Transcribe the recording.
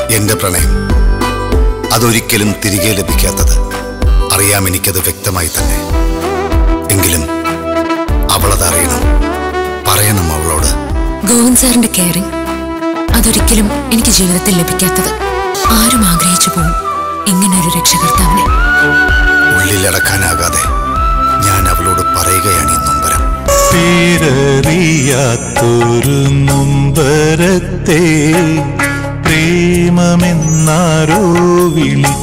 എന്റെ പ്രണയം അതൊരിക്കലും തിരികെ ലഭിക്കാത്തത് അറിയാം എനിക്കത് വ്യക്തമായി തന്നെ എങ്കിലും അവളത് അറിയണം പറയണം അവളോട് ഗോവിന്ദ് സാറിന്റെ കെയറിംഗ് അതൊരിക്കലും എനിക്ക് ജീവിതത്തിൽ ലഭിക്കാത്തത് ആരും ആഗ്രഹിച്ചു പോകും ഇങ്ങനെ ഒരു രക്ഷകർത്താവിനെ ഉള്ളിലടക്കാനാകാതെ ഞാൻ അവളോട് പറയുകയാണ് ഈ നൊമ്പരം പേരറിയാത്തൊരു നൊമ്പരത്തെ പ്രേമമെന്നാരോ വിളി